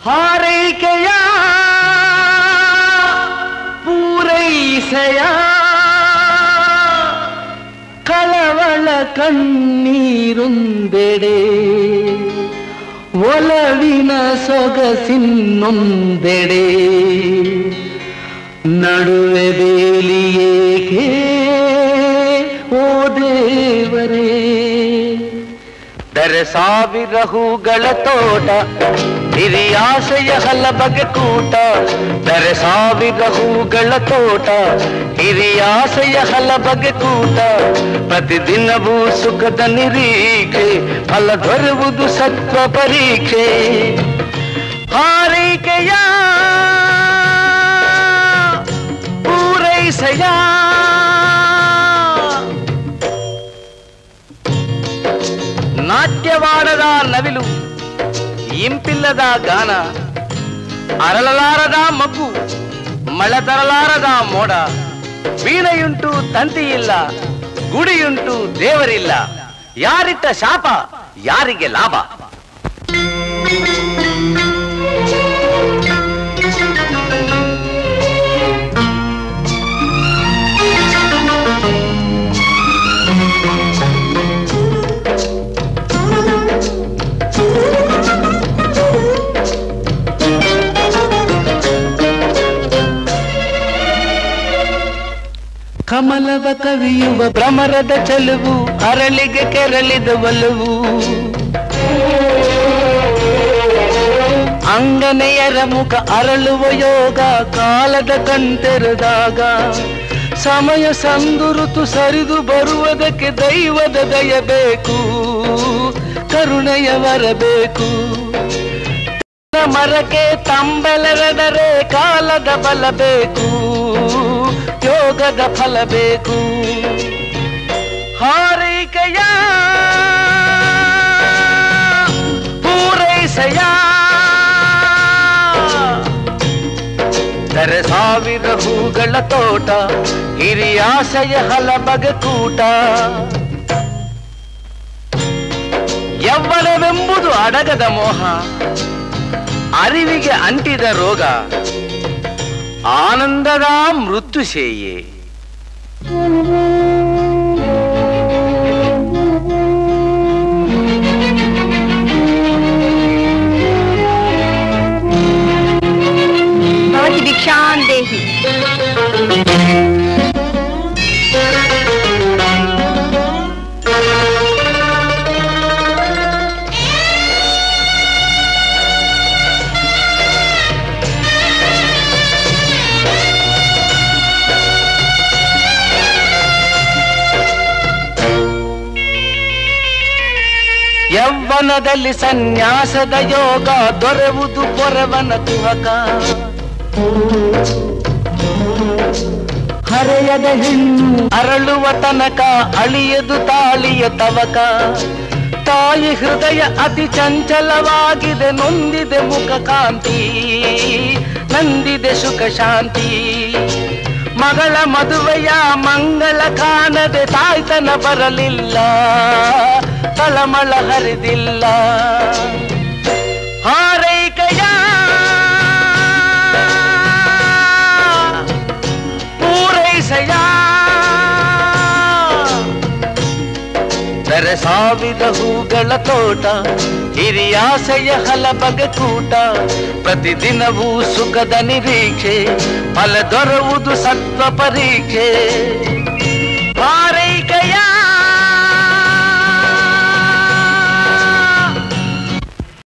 ಹಾರೈಕೆಯ ಪೂರೈಸೆಯ ಕಳವಳ ಕಣ್ಣೀರುಂದೆಡೆ ಒಲವಿನ ಸೊಗಸಿನ್ನೊಂದೆಡೆ ನಡುವೆ ಬೇಲಿಯೇಕೆ ಓ ದೇವರೇ ದರೆ ಸಾವಿರ ಹೂಗಳ ತೋಟ ಹಿರಿಯಾಸೆಯ ಹಲ ಬಗೆ ಕೂಟ ದರೆ ಸಾವಿರ ಹೂಗಳ ತೋಟ ಹಿರಿಯಾಸೆಯ ಹಲ ಬಗೆ ಕೂಟ ಪ್ರತಿದಿನವೂ ಸುಖದ ನಿರೀಕ್ಷೆ ಫಲ ದೊರೆಯುವುದು ಸತ್ವ ಪರೀಕ್ಷೆ ಹಾರೈಕೆಯ ಪೂರೈಸೆಯ ನಾಟ್ಯವಾಡದ ನವಿಲು ಇಂಪಿಲ್ಲದ ಗಾನ ಅರಳಲಾರದ ಮಗು ಮಳೆ ತರಲಾರದ ಮೋಡ ವೀಣೆಯುಂಟು ತಂತಿಯಿಲ್ಲ ಗುಡಿಯುಂಟು ದೇವರಿಲ್ಲ ಯಾರಿಟ್ಟ ಶಾಪ ಯಾರಿಗೆ ಲಾಭ ಕಮಲವ ಕವಿಯುವ ಭ್ರಮರದ ಚಲುವು ಅರಳಿಗೆ ಕೆರಳಿದ ಒಲವು ಅಂಗನೆಯರ ಮುಖ ಅರಳುವ ಯೋಗ ಕಾಲದ ಕಣ್ತೆರೆದಾಗ ಸಮಯ ಸಂದುರುತು ಸರಿದು ಬರುವುದಕ್ಕೆ ದೈವದ ದಯ ಬೇಕು ಕರುಣೆಯ ಬರಬೇಕು ಮರಕ್ಕೆ ತಂಬೆಲೆರೆದರೆ ಕಾಲದ ಬಲ ಬೇಕು ಯೋಗದ ಫಲ ಬೇಕು ಹಾರೈಕೆಯ ಪೂರೈಸೆಯ ದರೆ ಸಾವಿರ ಹೂಗಳ ತೋಟ ಹಿರಿಯಾಸೆಯ ಹಲ ಬಗೆ ಕೂಟ ಯವ್ವನವೆಂಬುದು ಅಡಗದ ಮೋಹ ಅರಿವಿಗೆ ಅಂಟಿದ ರೋಗ ಆನಂದದ ಮೃತ್ಯು ಸೇಯೆ भवति भिक्षां देहि ಯೌವನದಲ್ಲಿ ಸನ್ಯಾಸದ ಯೋಗ ದೊರೆವುದು ಪೊರವನ ಕುಹಕ ಹರೆಯದ ಹೆಣ್ಣು ಅರಳುವ ತನಕ ಅಳಿಯದು ತಾಳಿಯ ತವಕ ತಾಯಿ ಹೃದಯ ಅತಿ ಚಂಚಲವಾಗಿದೆ ನೊಂದಿದೆ ಮುಖ ಕಾಂತಿ ನಂದಿದೆ ಸುಖ ಶಾಂತಿ ಮಗಳ ಮದುವೆಯ ಮಂಗಳ ಕಾಣದೆ ತಾಯ್ತನ ಬರಲಿಲ್ಲ ತಳಮಳ ಹರಿದಿಲ್ಲ ಹಾರೈಕೆಯ ಪೂರೈಸೆಯ ದರೆ ಸಾವಿರ ಹೂಗಳ ತೋಟ ಹಿರಿಯಾಸೆಯ ಹಲ ಬಗೆ ಕೂಟ ಪ್ರತಿದಿನವೂ ಸುಖದ ನಿರೀಕ್ಷೆ ಫಲ ದೊರೆಯುವುದು ಸತ್ವ ಪರೀಕ್ಷೆ